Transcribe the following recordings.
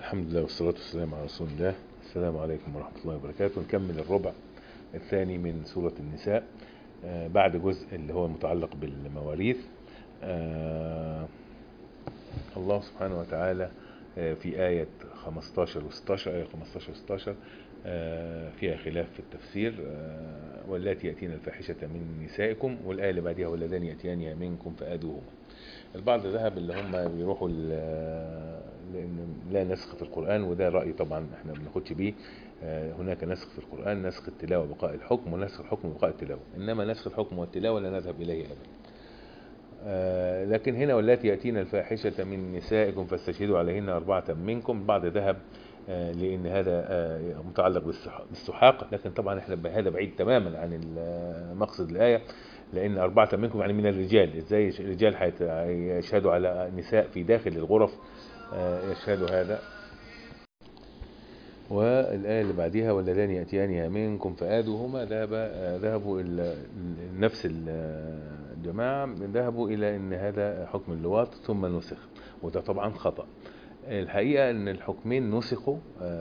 الحمد لله والصلاة والسلام على رسول الله السلام عليكم ورحمة الله وبركاته نكمل الربع الثاني من سورة النساء آه، بعد جزء اللي هو متعلق بالمواريث آه، الله سبحانه وتعالى آه، في آية 15 و 16 آية 15 و 16 آه، فيها خلاف في التفسير آه، واللاتي يأتين الفاحشة من نسائكم والآية اللي بعدها واللذان يأتيانها منكم فآذوهما البعض ذهب اللي هم بيروحوا ل- لان لا نسخ في القران وده راي طبعا احنا ما بناخدش بيه آه، هناك نسخ في القران نسخ التلاوه بقاء الحكم ونسخ الحكم بقاء التلاوه انما نسخ الحكم والتلاوه لا نذهب اليه ابدا آه، لكن هنا واللاتي ياتين الفاحشه من نسائكم فاستشهدوا عليهن اربعه منكم بعض ذهب آه، لان هذا آه، متعلق بالسح- بالسحاق لكن طبعا احنا هذا بعيد تماما عن ال- مقصد الايه لان اربعه منكم يعني من الرجال ازاي الرجال هيت- هيشهدوا على نساء في داخل الغرف آه، يشهدوا هذا والآية اللي بعديها واللذان يأتيانها منكم فآذوهما ذهب آه، ذهبوا إلى نفس الجماعة ذهبوا إلى أن هذا حكم اللواط ثم نسخ وده طبعا خطأ الحقيقة أن الحكمين نسخوا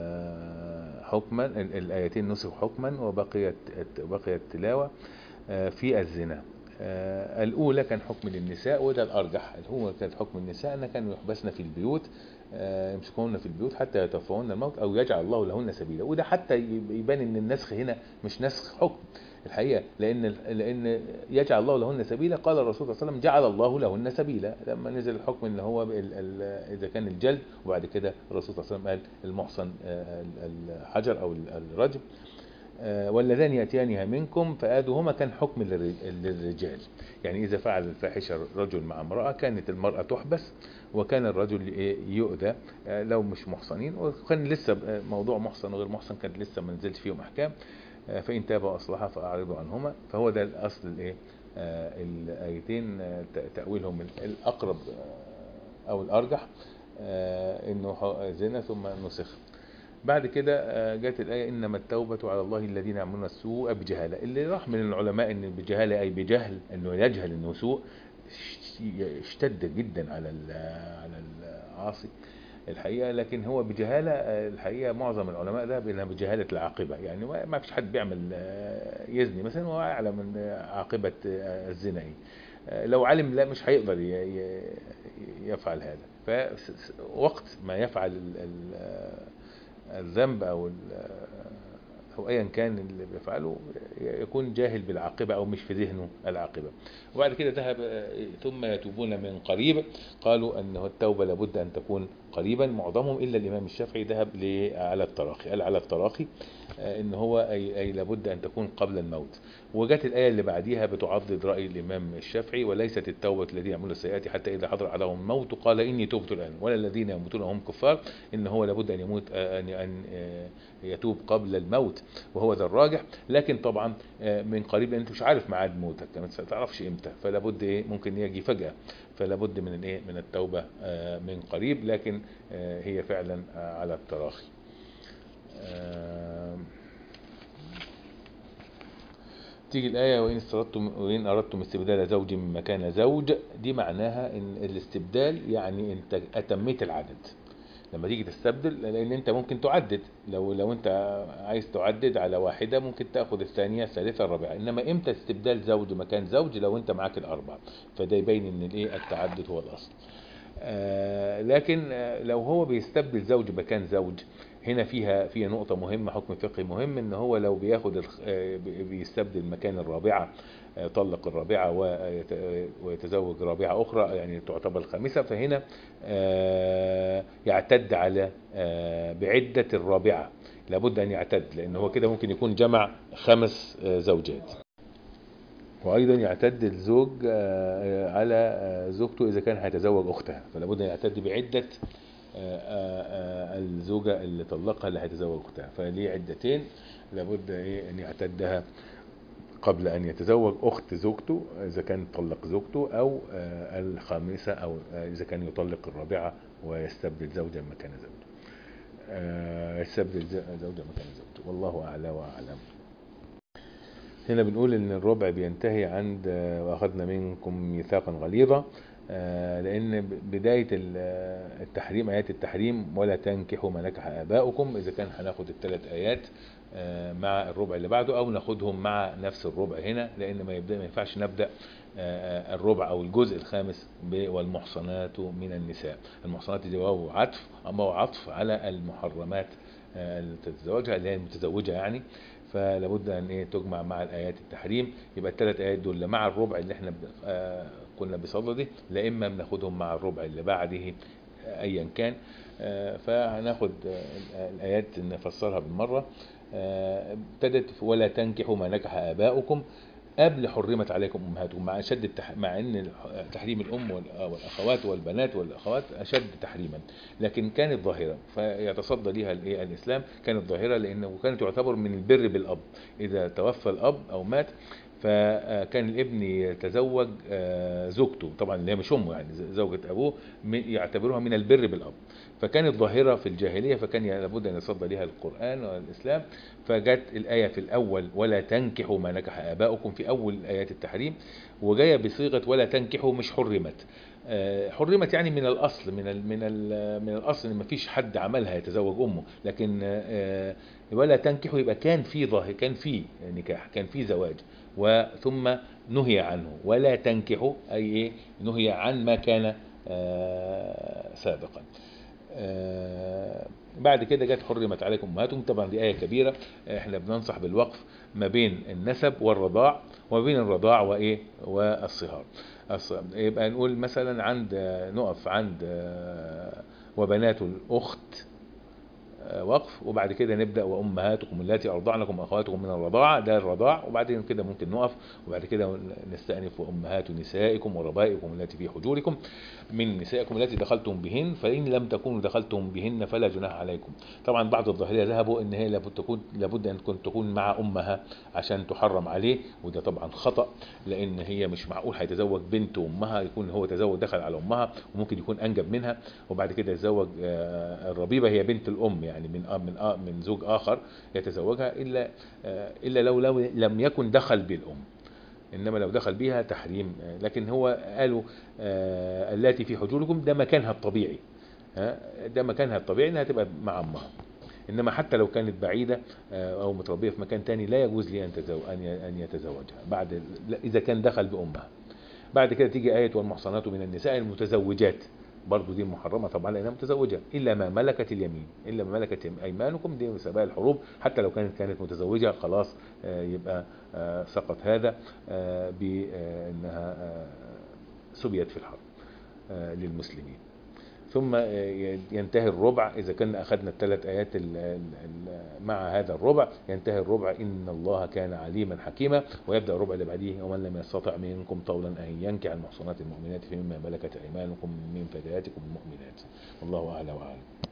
آه، حكما ال- الآيتين نسخوا حكما وبقيت بقيت تلاوة آه، في الزنا آه، الأولى كان حكم للنساء وده الأرجح هو كان حكم النساء أن كانوا يحبسن في البيوت آه، يمسكوهن في البيوت حتى يتوفاهن الموت أو يجعل الله لهن سبيلا وده حتى يب- يبان أن النسخ هنا مش نسخ حكم الحقيقة لأن لأن يجعل الله لهن سبيلا قال الرسول صلى الله عليه وسلم جعل الله لهن سبيلا لما نزل الحكم اللي هو ال- ال- إذا كان الجلد وبعد كده الرسول صلى الله عليه وسلم قال المحصن آه، ال- الحجر أو ال- الرجم آه، واللذان يأتيانها منكم فآذوهما كان حكم للر- للرجال يعني إذا فعل الفاحشة رجل مع امرأة كانت المرأة تحبس وكان الرجل إيه يؤذى آه، لو مش محصنين وكان لسه آه، موضوع محصن وغير محصن كان لسه ما نزلش فيهم أحكام آه، فإن تابوا وأصلحا فأعرضوا عنهما فهو ده الأصل الإيه آه، الآيتين آه، ت- تأويلهم الأقرب آه، أو الأرجح آه، إنه ح- زنا ثم نسخ بعد كده آه، جاءت الآية إنما التوبة على الله الذين يعملون السوء بجهالة اللي راح من العلماء إن بجهالة أي بجهل إنه يجهل إنه سوء ش- اشتد جدا على ال- على العاصي الحقيقة لكن هو بجهالة آه، الحقيقة معظم العلماء ده بأنها بجهالة العاقبة يعني ما ما فيش حد بيعمل آه، يزني مثلا وهو يعلم ان عاقبة آه، الزنا ايه آه، لو علم لا مش هيقدر ي- ي- يفعل هذا فوقت ما يفعل ال- ال- الذنب او ال- او ايا كان اللي بيفعله يكون جاهل بالعاقبه او مش في ذهنه العاقبه وبعد كده ذهب ثم يتوبون من قريب قالوا انه التوبه لابد ان تكون قريبا معظمهم الا الامام الشافعي ذهب ل- على التراخي قال على التراخي آه، ان هو اي, أي لابد ان تكون قبل الموت وجت الايه اللي بعديها بتعضد راي الامام الشافعي وليست التوبه الذين يعملون السيئات حتى اذا حضر عليهم الموت قال اني تبت الان ولا الذين يموتون وهم كفار ان هو لابد ان يموت آه، ان ان آه، يتوب قبل الموت وهو ده الراجح لكن طبعا آه، من قريب لان انت مش عارف ميعاد موتك ما تعرفش امتى فلا بد ايه ممكن يجي فجاه فلا بد من الايه من التوبه آه، من قريب لكن آه، هي فعلا آه، على التراخي آه، تيجي الآية وإن استردتم وإن أردتم استبدال زوج من مكان زوج دي معناها إن الاستبدال يعني أنت أتميت العدد لما تيجي تستبدل لأن أنت ممكن تعدد لو لو أنت عايز تعدد على واحدة ممكن تاخد الثانية الثالثة الرابعة إنما إمتى استبدال زوج مكان زوج لو أنت معاك الأربعة فده يبين إن الإيه التعدد هو الأصل آه، لكن آه، لو هو بيستبدل زوج مكان زوج هنا فيها فيها نقطة مهمة حكم فقهي مهم ان هو لو بياخد الخ- آه، بي- بيستبدل مكان الرابعة آه، طلق الرابعة ويت- ويتزوج رابعة أخرى يعني تعتبر الخامسة فهنا آه، يعتد على آه، بعدة الرابعة لابد أن يعتد لأن هو كده ممكن يكون جمع خمس آه، زوجات وايضا يعتد الزوج آه، على آه، زوجته اذا كان هيتزوج اختها فلا بد ان يعتد بعده آه، آه، آه، الزوجه اللي طلقها اللي هيتزوج اختها فليه عدتين لابد ايه ان يعتدها قبل ان يتزوج اخت زوجته اذا كان طلق زوجته او آه، الخامسه او آه، اذا كان يطلق الرابعه ويستبدل زوجا مكان زوجته آه، يستبدل ز- زوجا مكان زوجته والله اعلى واعلم هنا بنقول ان الربع بينتهي عند آه، واخذنا منكم ميثاقا غليظا آه، لان ب- بدايه ال- التحريم ايات التحريم ولا تنكحوا ما نكح اباؤكم اذا كان هناخد الثلاث ايات آه، مع الربع اللي بعده او ناخدهم مع نفس الربع هنا لان ما يبدا ما ينفعش نبدا آه، الربع او الجزء الخامس ب- والمحصنات من النساء المحصنات دي واو عطف اما هو عطف على المحرمات آه، اللي تتزوجها اللي هي المتزوجه يعني فلابد ان ايه تجمع مع الايات التحريم يبقى الثلاث ايات دول مع الربع اللي احنا ب- آه، كنا بصدده لا اما بناخدهم مع الربع اللي بعده آه، ايا كان آه، فهناخد آه، الايات نفسرها بالمره آه، ابتدت في ولا تنكحوا ما نكح اباؤكم قبل حرمت عليكم امهاتكم مع اشد التح... مع ان الح- تحريم الام وال- والاخوات والبنات والاخوات اشد تحريما لكن كانت ظاهره فيتصدى ليها الايه الاسلام كانت ظاهره لانه كانت تعتبر من البر بالاب اذا توفى الاب او مات فكان الابن يتزوج آه، زوجته طبعا اللي هي مش امه يعني ز- زوجة ابوه م- يعتبروها من البر بالاب فكانت ظاهره في الجاهليه فكان لابد ان يتصدى ليها القران والاسلام فجت الايه في الاول ولا تنكحوا ما نكح اباؤكم في اول ايات التحريم وجايه بصيغه ولا تنكحوا مش حرمت آه، حرمت يعني من الاصل من ال من ال من الاصل ان ما فيش حد عملها يتزوج امه لكن آه، ولا تنكحوا يبقى كان في ظاهر كان في نكاح كان في زواج وثم نهي عنه ولا تنكحوا اي ايه نهي عن ما كان آه، سابقا آه، بعد كده جت حرمت عليكم امهاتكم طبعا دي ايه كبيره احنا بننصح بالوقف ما بين النسب والرضاع وما بين الرضاع وايه والصهار الص- يبقى نقول مثلا عند نقف عند آه، وبنات الاخت آه، وقف وبعد كده نبدا وامهاتكم اللاتي ارضعنكم واخواتكم من الرضاعه ده الرضاع وبعدين كده ممكن نقف وبعد كده نستأنف وامهات نسائكم وربائكم التي في حجوركم من نسائكم التي دخلتم بهن فان لم تكونوا دخلتم بهن فلا جناح عليكم طبعا بعض الظاهريه ذهبوا ان هي لابد تكون لابد ان تكون تكون مع امها عشان تحرم عليه وده طبعا خطا لان هي مش معقول هيتزوج بنت امها يكون هو تزوج دخل على امها وممكن يكون انجب منها وبعد كده يتزوج آه، الربيبه هي بنت الام يعني من آه من آه من زوج اخر يتزوجها الا آه، الا لو لو لم يكن دخل بالام انما لو دخل بيها تحريم آه، لكن هو قالوا آه، اللاتي في حجوركم ده مكانها الطبيعي ها، ده مكانها الطبيعي انها تبقى مع امها انما حتى لو كانت بعيده آه، او متربيه في مكان تاني لا يجوز لي ان تزو... ان ي- ان يتزوجها بعد لا، اذا كان دخل بامها بعد كده تيجي ايه والمحصنات من النساء المتزوجات برضو دي محرمه طبعا لانها متزوجه الا ما ملكت اليمين الا ما ملكت يم- ايمانكم دي سبائل الحروب حتى لو كانت كانت متزوجه خلاص آه، يبقى آه، سقط هذا آه، بانها آه، سبيت في الحرب آه، للمسلمين ثم آه، ينتهي الربع إذا كنا أخذنا الثلاث آيات ال- ال- ال- مع هذا الربع ينتهي الربع إن الله كان عليما حكيما ويبدأ الربع اللي بعديه ومن لم يستطع منكم طولا أن ينكح المحصنات المؤمنات فيما ملكت أيمانكم من فتياتكم المؤمنات والله أعلى وأعلم